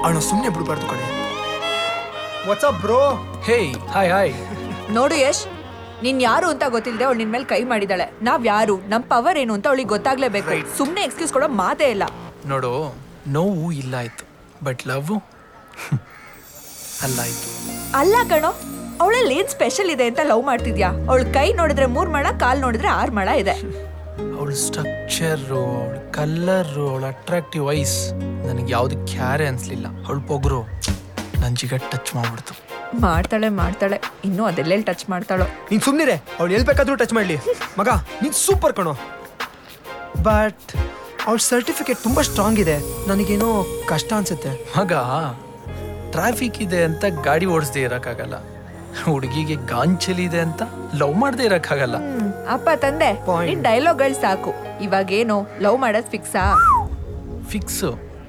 ಅವಳ ಸುಮ್ಮನೆ ಬಿಡಬಾರ್ದು ಕಣೆ what's up bro hey hi hi ನೋಡು ಯಶ್ ನೀನ್ ಯಾರು ಅಂತ ಗೊತ್ತಿಲ್ಲದೆ ಅವಳು ನಿನ್ ಮೇಲೆ ಕೈ ಮಾಡಿದಾಳೆ ನಾವ್ ಯಾರು ನಮ್ ಪವರ್ ಏನು ಅಂತ ಅವಳಿಗೆ ಗೊತ್ತಾಗ್ಲೇಬೇಕು ಸುಮ್ನೆ ಎಕ್ಸ್ಕ್ಯೂಸ್ ಕೊಡೋ ಮಾತೇ ಇಲ್ಲ ನೋಡು ನೋವು ಇಲ್ಲ ಆಯ್ತು ಬಟ್ ಲವ್ ಅಲ್ಲ ಆಯ್ತು ಅಲ್ಲ ಕಣೋ ಅವಳಲ್ಲಿ ಏನ್ ಸ್ಪೆಷಲ್ ಇದೆ ಅಂತ ಲವ್ ಮಾಡ್ತಿದ್ಯಾ ಅವಳ ಕೈ ನೋಡಿದ್ರೆ ಮೂರ್ ಮಳ ಕಾಲ್ ನೋಡಿದ್ರೆ ಆರ್ ಮಳ ಇದೆ ಅವಳ ಸ್ಟ್ರಕ್ಚರು ಅವಳ ಕಲ್ಲರು ಅವಳ ಅಟ್ರಾಕ್ಟಿವ್ ವೈಸ್ ನನಗೆ ಯಾವುದು ಕ್ಯಾರೆ ಅನ್ಸ್ಲಿಲ್ಲ ಅವಳ ಪೊಗರು ನನ್ನ ಜಿಗ ಟಚ್ ಮಾಡ್ಬಿಡ್ತು ಮಾಡ್ತಾಳೆ ಮಾಡ್ತಾಳೆ ಇನ್ನೂ ಅದೆಲ್ಲೆಲ್ಲಿ ಟಚ್ ಮಾಡ್ತಾಳೋ ನೀನ್ ಸುಮ್ಮನಿರೆ ಅವಳು ಎಲ್ಲಿ ಬೇಕಾದ್ರೂ ಟಚ್ ಮಾಡಲಿ ಮಗ ನೀನ್ ಸೂಪರ್ ಕಣೋ ಬಟ್ ಅವಳ ಸರ್ಟಿಫಿಕೇಟ್ ತುಂಬಾ ಸ್ಟ್ರಾಂಗ್ ಇದೆ ನನಗೇನೋ ಕಷ್ಟ ಅನ್ಸುತ್ತೆ ಮಗ ಟ್ರಾಫಿಕ್ ಇದೆ ಅಂತ ಗಾಡಿ ಓಡಿಸ್ದೇ ಇರೋಕ್ಕಾಗಲ್ಲ ಹುಡುಗಿಗೆ ಗಾಂಚಲಿ ಇದೆ ಅಂತ ಲವ್ ಮಾಡದೇ ಇರೋಕ್ಕಾಗಲ್ಲ ಹ್ಮ್ ಅಪ್ಪ ತಂದೆ Point. ನಿನ್ ಡೈಲಾಗ್ಗಳು ಸಾಕು ಇವಾಗೇನು ಲವ್ ಮಾಡೋದ್ ಫಿಕ್ಸಾ ಫಿಕ್ಸು